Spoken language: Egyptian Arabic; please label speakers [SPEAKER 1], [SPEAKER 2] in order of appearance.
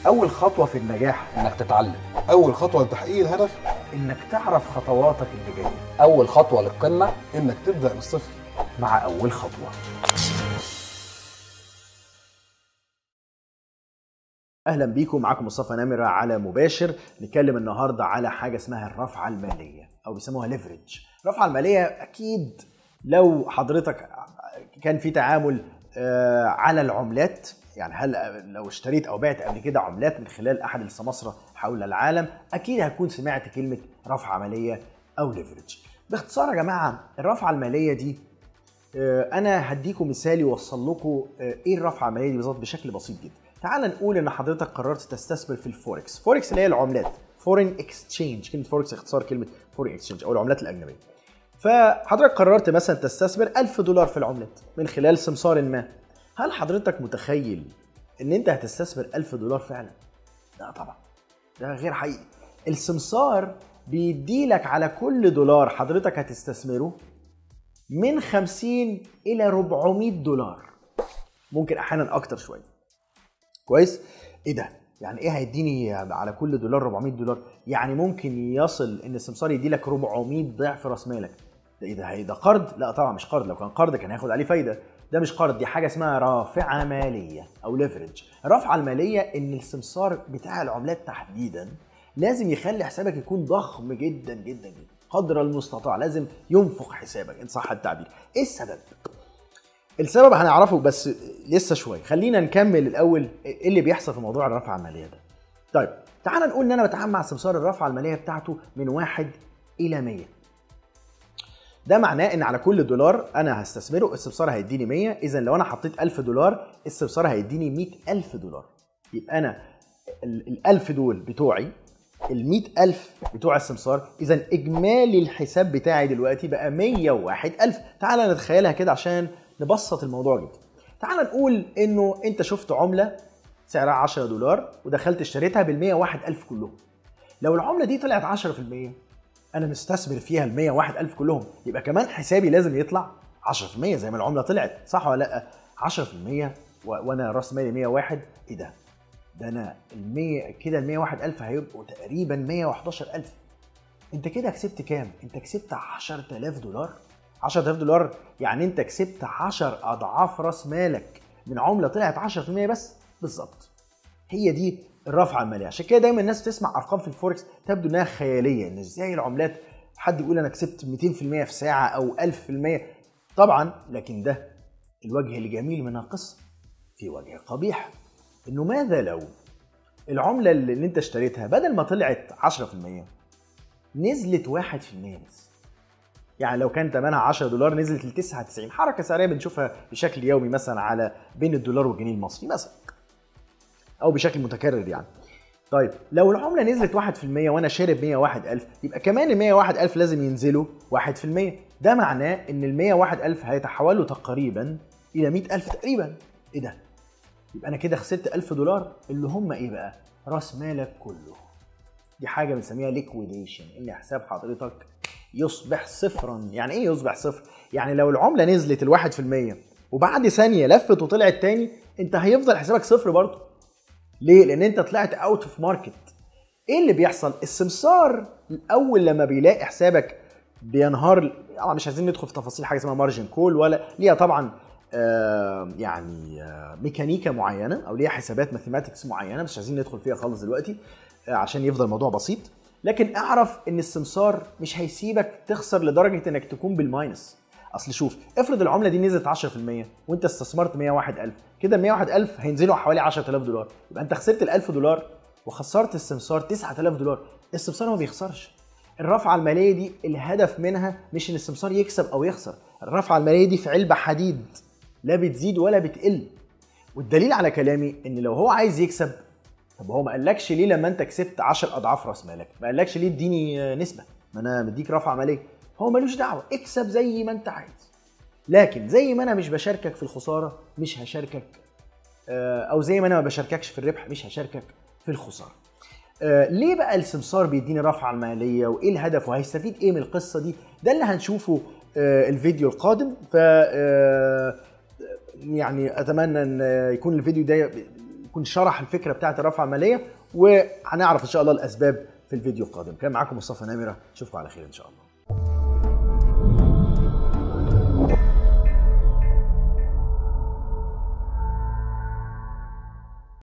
[SPEAKER 1] اول خطوه في النجاح
[SPEAKER 2] انك تتعلم
[SPEAKER 3] اول خطوه لتحقيق الهدف
[SPEAKER 1] انك تعرف خطواتك اللي جايه
[SPEAKER 2] اول خطوه للقمه
[SPEAKER 3] انك تبدا من الصفر
[SPEAKER 1] مع اول خطوه اهلا بيكم معاكم مصطفى نمره على مباشر نتكلم النهارده على حاجه اسمها الرفعه الماليه او بيسموها ليفرج الرفعه الماليه اكيد لو حضرتك كان في تعامل آه، على العملات يعني هل لو اشتريت او بعت قبل كده عملات من خلال احد السماسره حول العالم اكيد هتكون سمعت كلمه رفعه ماليه او ليفرج باختصار يا جماعه الرفعه الماليه دي آه، انا هديكم مثال يوصل لكم آه، ايه الرفعه الماليه دي بالظبط بشكل بسيط جدا تعال نقول ان حضرتك قررت تستثمر في الفوركس فوركس اللي هي العملات فورين اكسشينج كلمه فوركس اختصار كلمه فورين اكسشينج او العملات الاجنبيه فحضرتك قررت مثلا تستثمر 1000 دولار في العملات من خلال سمسار ما هل حضرتك متخيل ان انت هتستثمر 1000 دولار فعلا لا طبعا ده غير حقيقي السمسار بيديلك على كل دولار حضرتك هتستثمره من 50 الى 400 دولار ممكن احيانا اكتر شويه كويس ايه ده يعني ايه هيديني على كل دولار 400 دولار يعني ممكن يصل ان السمسار يدي لك 400 ضعف راس مالك ده ايه ده هي- ده قرض لا طبعا مش قرض لو كان قرض كان هياخد عليه فايده ده مش قرض دي حاجه اسمها رافعه ماليه او ليفرج الرافعه الماليه ان السمسار بتاع العملات تحديدا لازم يخلي حسابك يكون ضخم جدا جدا جدا قدر المستطاع لازم ينفق حسابك ان صح التعبير ايه السبب السبب هنعرفه بس لسه شويه خلينا نكمل الاول ايه اللي بيحصل في موضوع الرفعه الماليه ده طيب تعال نقول ان انا بتعامل مع سمسار الرفعه الماليه بتاعته من واحد الى 100 ده معناه ان على كل دولار انا هستثمره السمسار هيديني 100 اذا لو انا حطيت 1000 دولار السمسار هيديني 100000 دولار يبقى انا ال 1000 دول بتوعي ال 100000 بتوع السمسار اذا اجمالي الحساب بتاعي دلوقتي بقى 101000 تعال نتخيلها كده عشان نبسط الموضوع جدا تعال نقول انه انت شفت عمله سعرها 10 دولار ودخلت اشتريتها بال 101000 كلهم لو العمله دي طلعت 10% انا مستثمر فيها ال 101000 كلهم يبقى كمان حسابي لازم يطلع 10% زي ما العمله طلعت صح ولا لا 10% و- وانا راس مالي 101 ايه ده ده انا ال 100 كده ال 101000 هيبقوا تقريبا 111000 انت كده كسبت كام انت كسبت 10000 دولار 10000 دولار يعني انت كسبت 10 اضعاف راس مالك من عمله طلعت 10% بس بالظبط هي دي الرفعه الماليه عشان كده دايما الناس تسمع ارقام في الفوركس تبدو انها خياليه ان ازاي العملات حد يقول انا كسبت 200% في ساعه او 1000% طبعا لكن ده الوجه الجميل من القصه في وجه قبيح انه ماذا لو العمله اللي انت اشتريتها بدل ما طلعت 10% نزلت 1% بس يعني لو كان ثمنها 10 دولار نزلت ل 99 حركه سعريه بنشوفها بشكل يومي مثلا على بين الدولار والجنيه المصري مثلا او بشكل متكرر يعني طيب لو العمله نزلت 1% وانا شارب 101000 يبقى كمان ال 101000 لازم ينزلوا 1% ده معناه ان ال 101000 هيتحولوا تقريبا الى 100000 تقريبا ايه ده يبقى انا كده خسرت 1000 دولار اللي هم ايه بقى راس مالك كله دي حاجه بنسميها ليكويديشن ان حساب حضرتك يصبح صفرا يعني ايه يصبح صفر يعني لو العمله نزلت الواحد في المية وبعد ثانيه لفت وطلعت تاني انت هيفضل حسابك صفر برضه ليه لان انت طلعت اوت اوف ماركت ايه اللي بيحصل السمسار اول لما بيلاقي حسابك بينهار طبعا مش عايزين ندخل في تفاصيل حاجه اسمها مارجن كول ولا ليها طبعا آه يعني آه ميكانيكا معينه او ليها حسابات ماثيماتكس معينه مش عايزين ندخل فيها خالص دلوقتي آه عشان يفضل الموضوع بسيط لكن اعرف ان السمسار مش هيسيبك تخسر لدرجه انك تكون بالماينس اصل شوف افرض العمله دي نزلت 10% وانت استثمرت 101000 كده ال 101000 هينزلوا حوالي 10000 دولار يبقى انت خسرت ال 1000 دولار وخسرت السمسار 9000 دولار السمسار ما بيخسرش الرفعه الماليه دي الهدف منها مش ان السمسار يكسب او يخسر الرفعه الماليه دي في علبه حديد لا بتزيد ولا بتقل والدليل على كلامي ان لو هو عايز يكسب طب هو ما قالكش ليه لما انت كسبت 10 اضعاف راس مالك ما قالكش ليه اديني نسبه ما انا مديك رفعه ماليه هو ملوش دعوه اكسب زي ما انت عايز لكن زي ما انا مش بشاركك في الخساره مش هشاركك آه، او زي ما انا ما بشارككش في الربح مش هشاركك في الخساره آه، ليه بقى السمسار بيديني الرفعه الماليه وايه الهدف وهيستفيد ايه من القصه دي ده اللي هنشوفه آه، الفيديو القادم ف آه، يعني اتمنى ان يكون الفيديو ده يكون شرح الفكره بتاعت الرفعه الماليه وهنعرف ان شاء الله الاسباب في الفيديو القادم كان معاكم مصطفى نامره اشوفكم على خير ان شاء الله